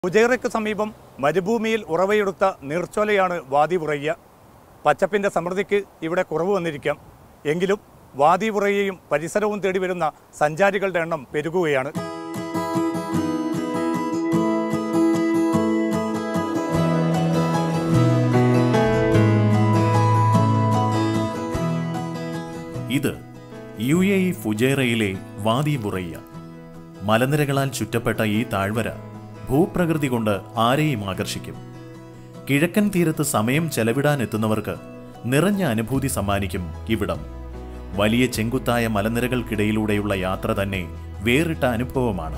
ഉജൈറയ്ക്ക് സമീപം മരുഭൂമിയിൽ ഉറവയെടുത്ത നീർച്ചോലയാണ് വാദി ഉറയ്യ പച്ചപ്പിൻ്റെ സമൃദ്ധിക്ക് ഇവിടെ കുറവ് വന്നിരിക്കാം എങ്കിലും വാദി ഉറയ്യയും പരിസരവും തേടി വരുന്ന സഞ്ചാരികളുടെ എണ്ണം പെരുകുകയാണ് ഇത് യു എ ഇ ഫുജേറയിലെ വാദി ബുറയ്യ മലനിരകളാൽ ചുറ്റപ്പെട്ട ഈ താഴ്വര ഭൂപ്രകൃതി കൊണ്ട് ആരെയും ആകർഷിക്കും കിഴക്കൻ തീരത്ത് സമയം ചെലവിടാനെത്തുന്നവർക്ക് നിറഞ്ഞ അനുഭൂതി സമ്മാനിക്കും ഇവിടം വലിയ ചെങ്കുത്തായ മലനിരകൾക്കിടയിലൂടെയുള്ള യാത്ര തന്നെ വേറിട്ട അനുഭവമാണ്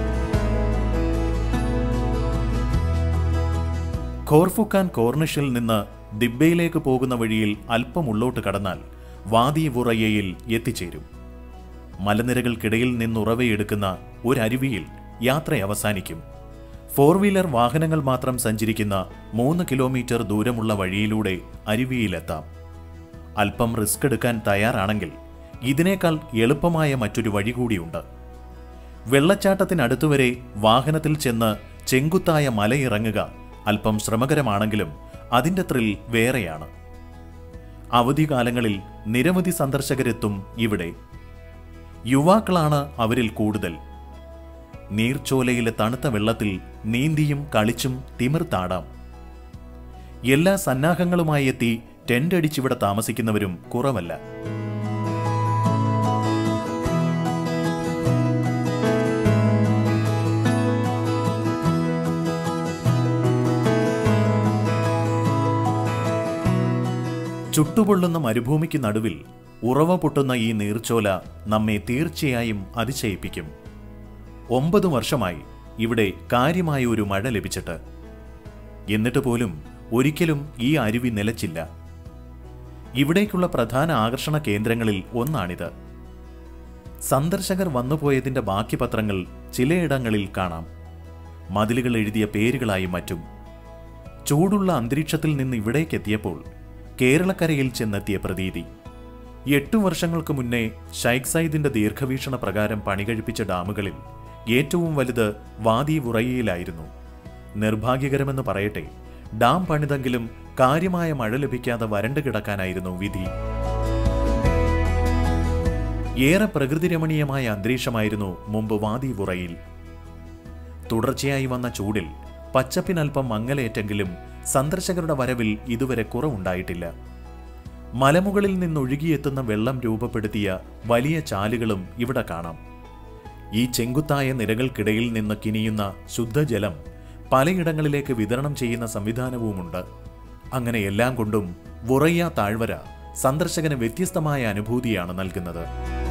ഖോർഫുക്കാൻ കോർണിഷിൽ നിന്ന് ദിബ്ബയിലേക്ക് പോകുന്ന വഴിയിൽ അല്പം ഉള്ളോട്ട് കടന്നാൽ വാദി വുറയ്യയിൽ എത്തിച്ചേരും മലനിരകൾക്കിടയിൽ നിന്നുറവയെടുക്കുന്ന ഒരരുവിയിൽ യാത്ര അവസാനിക്കും ഫോർ വീലർ വാഹനങ്ങൾ മാത്രം സഞ്ചരിക്കുന്ന മൂന്ന് കിലോമീറ്റർ ദൂരമുള്ള വഴിയിലൂടെ അരുവിയിലെത്താം അല്പം റിസ്ക് എടുക്കാൻ തയ്യാറാണെങ്കിൽ ഇതിനേക്കാൾ എളുപ്പമായ മറ്റൊരു വഴി കൂടിയുണ്ട് വെള്ളച്ചാട്ടത്തിനടുത്തുവരെ വാഹനത്തിൽ ചെന്ന് ചെങ്കുത്തായ മലയിറങ്ങുക അല്പം ശ്രമകരമാണെങ്കിലും അതിൻ്റെ ത്രിൽ വേറെയാണ് അവധികാലങ്ങളിൽ നിരവധി സന്ദർശകരെത്തും ഇവിടെ യുവാക്കളാണ് അവരിൽ കൂടുതൽ നീർച്ചോലയിലെ തണുത്ത വെള്ളത്തിൽ നീന്തിയും കളിച്ചും തിമിർത്താടാം എല്ലാ സന്നാഹങ്ങളുമായി എത്തി ടെന്റ് അടിച്ചിവിടെ താമസിക്കുന്നവരും കുറവല്ല ചുട്ടുപൊള്ളുന്ന മരുഭൂമിക്ക് നടുവിൽ ഉറവ പൊട്ടുന്ന ഈ നീർച്ചോല നമ്മെ തീർച്ചയായും അതിശയിപ്പിക്കും ഒമ്പത് വർഷമായി ഇവിടെ കാര്യമായ ഒരു മഴ ലഭിച്ചിട്ട് എന്നിട്ട് പോലും ഒരിക്കലും ഈ അരുവി നിലച്ചില്ല ഇവിടേക്കുള്ള പ്രധാന ആകർഷണ കേന്ദ്രങ്ങളിൽ ഒന്നാണിത് സന്ദർശകർ വന്നുപോയതിന്റെ ബാക്കി പത്രങ്ങൾ ചിലയിടങ്ങളിൽ കാണാം മതിലുകൾ എഴുതിയ പേരുകളായി മറ്റും ചൂടുള്ള അന്തരീക്ഷത്തിൽ നിന്ന് ഇവിടേക്കെത്തിയപ്പോൾ കേരളക്കരയിൽ ചെന്നെത്തിയ പ്രതീതി എട്ടു വർഷങ്ങൾക്ക് മുന്നേ ഷൈഖ് സൈദിന്റെ ദീർഘവീക്ഷണ പ്രകാരം പണികഴിപ്പിച്ച ഡാമുകളിൽ ഏറ്റവും വലുത് വാദി വുറയ്യയിലായിരുന്നു നിർഭാഗ്യകരമെന്ന് പറയട്ടെ ഡാം പണിതെങ്കിലും കാര്യമായ മഴ ലഭിക്കാതെ വരണ്ടു കിടക്കാനായിരുന്നു വിധി ഏറെ പ്രകൃതിരമണീയമായ അന്തരീക്ഷമായിരുന്നു മുമ്പ് വാദി വുറയിൽ തുടർച്ചയായി വന്ന ചൂടിൽ പച്ചപ്പിനൽപ്പം മങ്ങലേറ്റെങ്കിലും സന്ദർശകരുടെ വരവിൽ ഇതുവരെ കുറവുണ്ടായിട്ടില്ല മലമുകളിൽ നിന്നൊഴുകിയെത്തുന്ന വെള്ളം രൂപപ്പെടുത്തിയ വലിയ ചാലുകളും ഇവിടെ കാണാം ഈ ചെങ്കുത്തായ നിരകൾക്കിടയിൽ നിന്ന് കിനിയുന്ന ശുദ്ധജലം പലയിടങ്ങളിലേക്ക് വിതരണം ചെയ്യുന്ന സംവിധാനവുമുണ്ട് അങ്ങനെ എല്ലാം കൊണ്ടും വുറയ്യ താഴ്വര സന്ദർശകന് വ്യത്യസ്തമായ അനുഭൂതിയാണ് നൽകുന്നത്